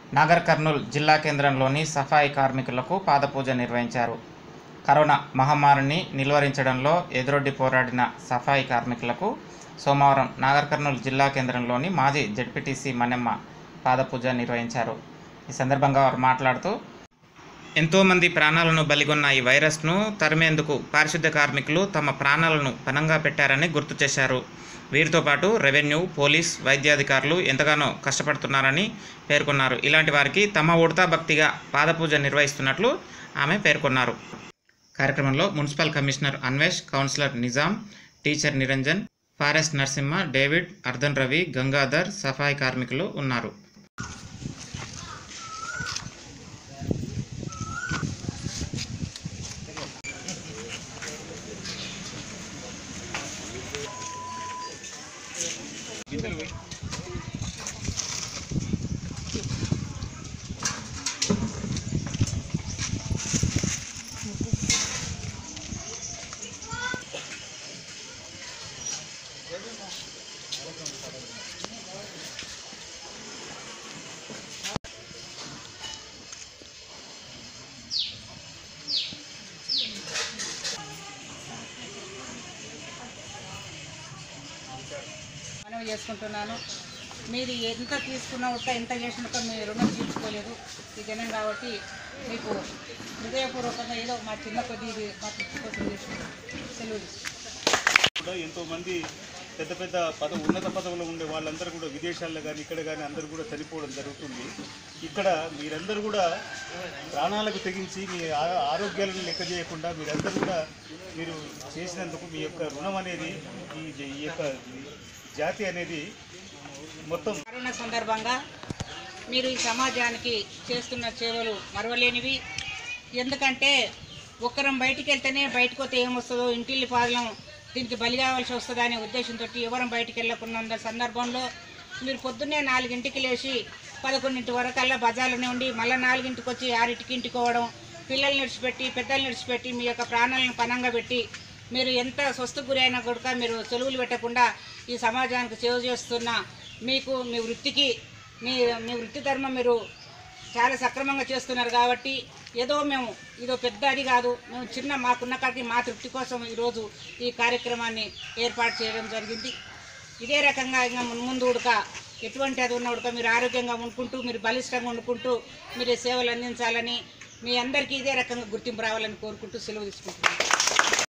నాగర్ కర్నూల్ జిల్లా కేంద్రంలోని సఫాయి కార్మికులకు పాదపూజ నిర్వహించారు కరోనా మహమ్మారిని నిలువరించడంలో ఎదురొడ్డి పోరాడిన సఫాయి కార్మికులకు సోమవారం నాగర్ కర్నూల్ జిల్లా కేంద్రంలోని మాజీ జడ్పీటీసీ మన్నెమ్మ పాదపూజ నిర్వహించారు ఈ సందర్భంగా వారు మాట్లాడుతూ ఎంతోమంది ప్రాణాలను బలిగొన్న ఈ వైరస్ను తరిమేందుకు పారిశుద్ధ్య కార్మికులు తమ ప్రాణాలను పనంగా పెట్టారని గుర్తు చేశారు వీరితో పాటు రెవెన్యూ పోలీస్ వైద్యాధికారులు ఎంతగానో కష్టపడుతున్నారని పేర్కొన్నారు ఇలాంటి వారికి తమ ఉడతా భక్తిగా పాదపూజ నిర్వహిస్తున్నట్లు ఆమె పేర్కొన్నారు కార్యక్రమంలో municipal commissioner Anvesh councillor Nizam teacher Niranjan forest Narasimha David అర్ధన్ రవి గంగాధర్ సఫాయి కార్మికులు ఉన్నారు మనవి చేసుకుంటున్నాను మీరు ఎంత తీసుకున్నా ఒక ఎంత చేసినా ఒక మీ రుణం తీర్చుకోలేదు ఈ జనం కాబట్టి మీకు హృదయపూర్వకంగా ఏదో మా చిన్న కొద్ది ఇది మా తృప్తి కోసం చేసుకుంటాం సెలవు తీసుకుంటాం. కూడా ఎంతో మంది పెద్ద పెద్ద పద ఉన్నత పదవులు ఉండే వాళ్ళందరూ కూడా విదేశాల్లో కానీ ఇక్కడ కానీ అందరూ కూడా చనిపోవడం జరుగుతుంది ఇక్కడ మీరందరూ కూడా ప్రాణాలకు తెగించి మీ ఆ- ఆరోగ్యాలను లెక్క చేయకుండా మీరందరూ కూడా మీరు చేసినందుకు మీ యొక్క రుణం అనేది ఈ జ- ఈ యొక్క జాతి అనేది మొత్తం కరోనా సందర్భంగా మీరు ఈ సమాజానికి చేస్తున్న సేవలు మరవలేనివి ఎందుకంటే ఒక్కరం బయటికి వెళ్తేనే బయటకు వస్తే ఏమొస్తుందో ఇంటిల్లి పాదలం దీనికి బలి కావాల్సి వస్తుందా అనే ఉద్దేశంతో ఎవరం బయటికి వెళ్ళకుండా సందర్భంలో మీరు పొద్దున్నే నాలుగింటికి లేచి పదకొండింటి వరకల్లా బజార్లోనే ఉండి మళ్ళీ నాలుగింటికి వచ్చి ఆరింటికి ఇంటికి పోవడం పిల్లల్ని విడిచిపెట్టి పెద్దల్ని విడిచిపెట్టి మీ యొక్క ప్రాణాలను పనంగా పెట్టి మీరు ఎంత స్వస్థ గురైనా కూడా మీరు సెలవులు పెట్టకుండా ఈ సమాజానికి సేవ చేస్తున్న మీకు మీ వృత్తికి మీ మీ వృత్తి ధర్మం మీరు చాలా సక్రమంగా చేస్తున్నారు కాబట్టి ఏదో మేము ఇదో పెద్ద అది కాదు మేము చిన్న మాకున్న కాడికి మా తృప్తి కోసం ఈరోజు ఈ కార్యక్రమాన్ని ఏర్పాటు చేయడం జరిగింది ఇదే రకంగా ఇంకా ముందు ఉడక ఎటువంటి అది ఉన్న ఉడక మీరు ఆరోగ్యంగా ఉండుకుంటూ మీరు బలిష్టంగా వండుకుంటూ మీరు ఈ సేవలు అందించాలని మీ అందరికీ ఇదే రకంగా గుర్తింపు రావాలని కోరుకుంటూ సెలవు తీసుకుంటున్నాను